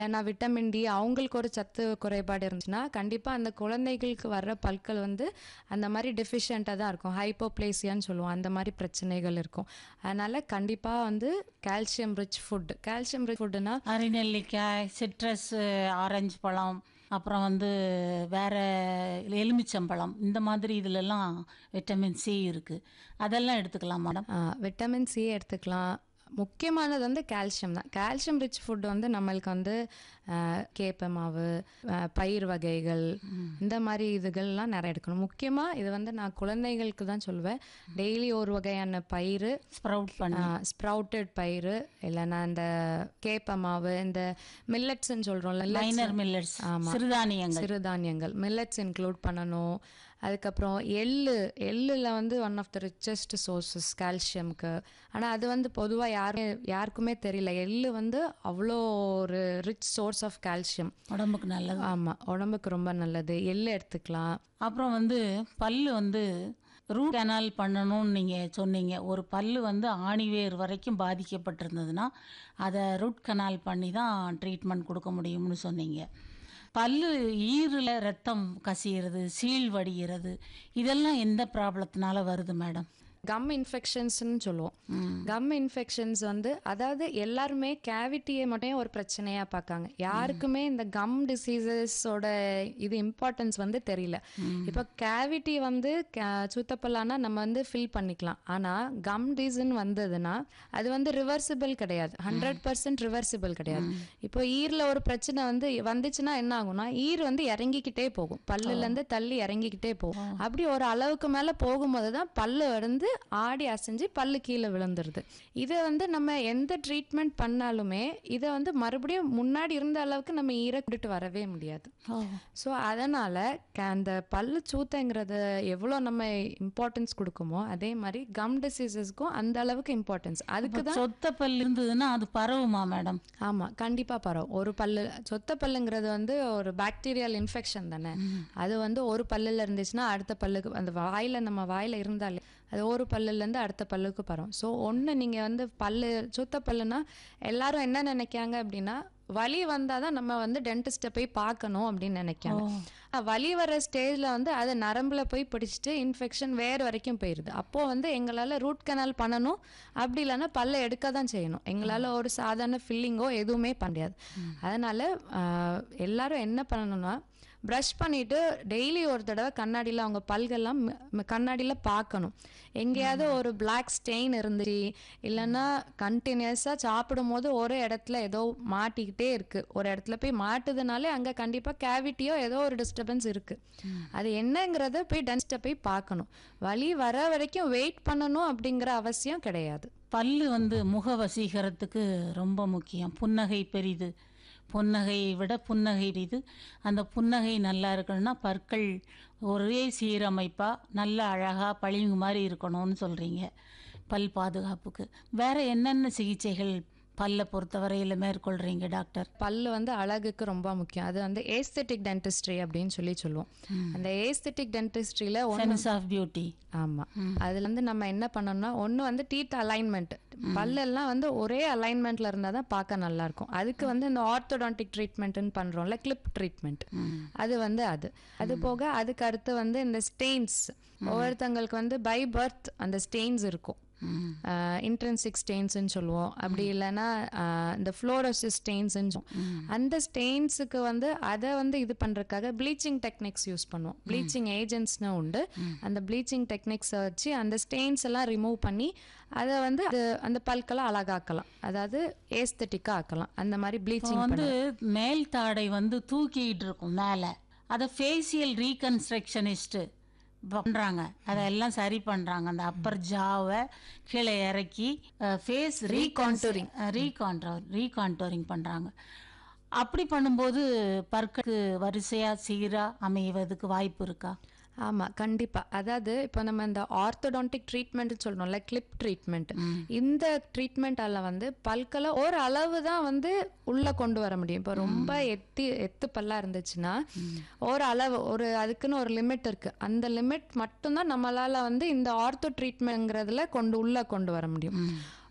ஏன்னா vitamin D அவங்களுக்கு ஒரு சத்து குறைபாடு இருந்துச்சுன்னா கண்டிப்பாக அந்த குழந்தைகளுக்கு வர்ற பற்கள் வந்து அந்த மாதிரி டெஃபிஷியண்ட்டாக தான் இருக்கும் ஹைப்போப்ளேசியான்னு சொல்லுவோம் அந்த மாதிரி பிரச்சனைகள் இருக்கும் அதனால கண்டிப்பாக வந்து calcium rich food calcium rich ஃபுட்டுனா அரிநெல்லிக்காய் சிட்ரஸ் ஆரஞ்சு பழம் அப்புறம் வந்து வேற எலுமிச்சம்பழம் இந்த மாதிரி இதுலலாம் விட்டமின் சி இருக்குது அதெல்லாம் எடுத்துக்கலாம் மேடம் விட்டமின் சி எடுத்துக்கலாம் முக்கியமானது வந்து கால்சியம் தான் கால்சியம் ரிச் ஃபுட் வந்து நம்மளுக்கு வந்து ஆஹ், கேப்ப மாவு ஆஹ், பயிர் வகைகள் இந்த மாதிரி இதுகள்லாம் நிறைய எடுக்கணும் முக்கியமாக இது வந்து நான் குழந்தைகளுக்கு தான் சொல்லுவேன் டெய்லி ஒரு வகையான பயிர் ஸ்ப்ரவுட் பண்ணி ஸ்ப்ரவுட்டட் பயிர் இல்லைன்னா இந்த கேப்ப மாவு இந்த மில்லட்ஸ்ன்னு சொல்கிறோம்ல மைனர் மில்லட்ஸ் சிறுதானியங்கள் சிறுதானியங்கள் மில்லட்ஸ் இன்க்ளூட் பண்ணணும் அதுக்கப்புறம் எள்ளு எள்ளில் வந்து one of the richest sources கால்சியம்க்கு ஆனால் அது வந்து பொதுவாக யாருமே யாருக்குமே தெரியல எள்ளு வந்து அவ்வளோ ஒரு ரிச் சோர்ஸ் ஆஃப் கால்சியம் உடம்புக்கு நல்லது ஆமாம் உடம்புக்கு ரொம்ப நல்லது எள்ளு எடுத்துக்கலாம் அப்புறம் வந்து பல்லு வந்து ரூட் கனால் பண்ணணும்னு நீங்கள் சொன்னீங்க ஒரு பல்லு வந்து ஆணிவேர் வரைக்கும் பாதிக்கப்பட்டிருந்ததுன்னா அதை ரூட் கனால் பண்ணி தான் ட்ரீட்மெண்ட் கொடுக்க முடியும்னு சொன்னீங்க பல்லு ஈரில் ரத்தம் கசியிறது சீழ் வடிகிறது இதெல்லாம் எந்த ப்ராப்ளத்தினால வருது மேடம் கம் இன்ஃபெக்ஷன்ஸ்னு சொல்லுவோம் கம் இன்ஃபெக்ஷன்ஸ் வந்து அதாவது எல்லாருமே கேவிட்டியை மட்டும் ஒரு பிரச்சனையாக பார்க்காங்க யாருக்குமே இந்த கம் டிசீசஸோட இது இம்பார்ட்டன்ஸ் வந்து தெரியல இப்போ கேவிட்டி வந்து ca- சுத்தப்பல்லானா நம்ம வந்து ஃபில் பண்ணிக்கலாம் ஆனால் கம் டிசீன் வந்ததுன்னா அது வந்து ரிவர்சிபிள் கிடையாது ஹண்ட்ரட் பர்சன்ட் ரிவர்சிபிள் கிடையாது இப்போ ஈரில் ஒரு பிரச்சனை வந்து வந்துச்சுன்னா என்ன ஆகும்னா ஈர் வந்து இறங்கிக்கிட்டே போகும் பல்லுலேருந்து தள்ளி இறங்கிக்கிட்டே போகும் அப்படி ஒரு அளவுக்கு மேலே போகும்போது தான் பல்லு வந்து ஆடி அசைஞ்சு பல்லு கீழே விழுந்துருது இதை வந்து நம்ம எந்த ட்ரீட்மெண்ட் பண்ணாலுமே இதை வந்து மறுபடியும் முன்னாடி இருந்த அளவுக்கு நம்ம ஈரை கூட்டிட்டு வரவே முடியாது ஸோ அதனால் அந்த பல்லு சூத்தைங்கிறது எவ்வளோ நம்ம இம்பார்ட்டன்ஸ் கொடுக்குமோ அதே மாதிரி கம் டிசீசஸ்க்கும் அந்த அளவுக்கு இம்பார்ட்டன்ஸ் அதுக்கு தான் சொத்த பல் இருந்ததுன்னா அது பரவுமா மேடம் ஆமாம் கண்டிப்பாக பரவும் ஒரு பல்லு சொத்த பல்லுங்கிறது வந்து ஒரு பாக்டீரியல் இன்ஃபெக்ஷன் தானே அது வந்து ஒரு பல்லில் இருந்துச்சுன்னா அடுத்த பல்லுக்கு அந்த வாயில் நம்ம வாயில் இருந்தாலே அது ஒரு பல்லுலேருந்து அடுத்த பல்லுக்கு பரவும் ஸோ ஒன்று நீங்கள் வந்து பல்லு சுத்த பல்லுனா எல்லாரும் என்ன நினைக்காங்க அப்படின்னா வலி வந்தால் தான் நம்ம வந்து டென்டிஸ்ட்டை போய் பார்க்கணும் அப்படின்னு நினைக்காங்க அஹ் வலி வர ஸ்டேஜில் வந்து அது நரம்பில் போய் பிடிச்சிட்டு இன்ஃபெக்ஷன் வேறு வரைக்கும் போயிடுது அப்போது வந்து எங்களால் ரூட் கனால் பண்ணணும் அப்படி இல்லைன்னா பல்லை எடுக்க தான் செய்யணும் எங்களால் ஒரு சாதாரண ஃபில்லிங்கோ எதுவுமே பண்ண முடியாது அதனால் எல்லாரும் என்ன பண்ணணும்னா ப்ரஷ் பண்ணிவிட்டு டெய்லி ஒரு தடவை கண்ணாடியில் அவங்க பல்கெல்லாம் கண்ணாடியில் பார்க்கணும் எங்கேயாவது ஒரு பிளாக் ஸ்டெயின் இருந்துச்சு இல்லைன்னா கண்டினியூஸாக சாப்பிடும் போது ஒரு இடத்துல ஏதோ மாட்டிக்கிட்டே இருக்குது ஒரு இடத்துல போய் மாட்டுதுனாலே அங்கே கண்டிப்பாக கேவிட்டியோ ஏதோ ஒரு டிஸ்டர்பன்ஸ் இருக்குது அது என்னங்கிறத போய் டென்ஸ்ட்டை போய் பார்க்கணும் வலி வர வரைக்கும் வெயிட் பண்ணணும் அப்படிங்கிற அவசியம் கிடையாது பல்லு வந்து முக வசீகரத்துக்கு ரொம்ப முக்கியம் புன்னகை பெரிது புன்னகையை விட புன்னகை பெரிது அந்த புன்னகை நல்லா இருக்கணும்னா பற்கள் ஒரே சீரமைப்பாக நல்ல அழகாக பளிங்கு மாதிரி இருக்கணும்னு சொல்கிறீங்க பல் பாதுகாப்புக்கு வேற என்னென்ன சிகிச்சைகள் பல்லை பொறுத்தவரையில் மேற்கொள்கிறீங்க டாக்டர் பல்லு வந்து அழகுக்கு ரொம்ப முக்கியம் அது வந்து ஏஸ்தெட்டிக் டென்டிஸ்ட்ரி அப்படின்னு சொல்லி சொல்லுவோம் அந்த ஏஸ்தெட்டிக் டென்டிஸ்ட்ரியில் சென்ஸ் ஆஃப் பியூட்டி ஆமா அதுல இருந்து நம்ம என்ன பண்ணோம்னா ஒண்ணு வந்து டீத் அலைன்மெண்ட் பல்லெல்லாம் வந்து ஒரே அலைன்மெண்ட்ல இருந்தா தான் பார்க்க நல்லா இருக்கும் அதுக்கு வந்து இந்த ஆர்த்தோடான்டிக் ட்ரீட்மெண்ட்னு பண்றோம்ல கிளிப் ட்ரீட்மெண்ட் அது வந்து அது அது போக அதுக்கு அடுத்து வந்து இந்த ஸ்டெயின்ஸ் ஒவ்வொருத்தங்களுக்கு வந்து பை பர்த் அந்த ஸ்டெயின்ஸ் இருக்கும் இன்ட்ரென்சிக் ஸ்டெயின்ஸ்னு சொல்லுவோம் அப்படி இல்லைன்னா ஆஹ், இந்த ஃப்ளோரோசிஸ் ஸ்டெயின்ஸ்னு அந்த ஸ்டெயின்ஸுக்கு வந்து அதை வந்து இது பண்ணுறதுக்காக ப்ளீச்சிங் டெக்னிக்ஸ் யூஸ் பண்ணுவோம் ப்ளீச்சிங் ஏஜென்ட்ஸ்னு உண்டு அந்த ப்ளீச்சிங் டெக்னிக்ஸை வச்சு அந்த ஸ்டெயின்ஸ் எல்லாம் ரிமூவ் பண்ணி அதை வந்து அது அந்த பல்கெல்லாம் அழகாக்கலாம் அதாவது ஏஸ்தட்டிக்காக ஆக்கலாம் அந்த மாதிரி ப்ளீச்சிங் வந்து மேல் தாடை வந்து தூக்கிட்டு இருக்கும் மேலே அதை ஃபேஷியல் ரீகன்ஸ்ட்ரக்ஷனிஸ்ட்டு பண்ணுறாங்க அதெல்லாம் சரி பண்ணுறாங்க அந்த அப்பர் ஜாவை கீழே இறக்கி ஃபேஸ் ரீகான்டோரிங் ரீகான்டோர் ரீகான்டோரிங் பண்ணுறாங்க அப்படி பண்ணும்போது பற்களுக்கு வரிசையாக சீராக அமைவதுக்கு வாய்ப்பு இருக்கா ஆமாம் கண்டிப்பாக அதாவது இப்போ நம்ம இந்த ஆர்த்தோடான்டிக் ட்ரீட்மெண்ட் சொல்றோம்ல கிளிப் ட்ரீட்மெண்ட் இந்த ட்ரீட்மெண்ட்டால் வந்து பல்களை ஒரு அளவு தான் வந்து உள்ளே கொண்டு வர முடியும் இப்போ ரொம்ப எத்தி எத்து பல்லாக இருந்துச்சுன்னா ஒரு அளவு ஒரு அதுக்குன்னு ஒரு லிமிட் இருக்குது அந்த லிமிட் மட்டும்தான் நம்மளால் வந்து இந்த ஆர்த்தோ ட்ரீட்மெண்ட்ங்கிறதுல கொண்டு உள்ளே கொண்டு வர முடியும்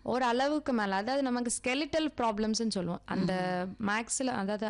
ஒரு அளவுக்கு மேல அதாவது நமக்கு ஸ்கெலிட்டல் ப்ராப்ளம்ஸ்னு சொல்லுவோம் அந்த மேக்ஸ்ல அதாவது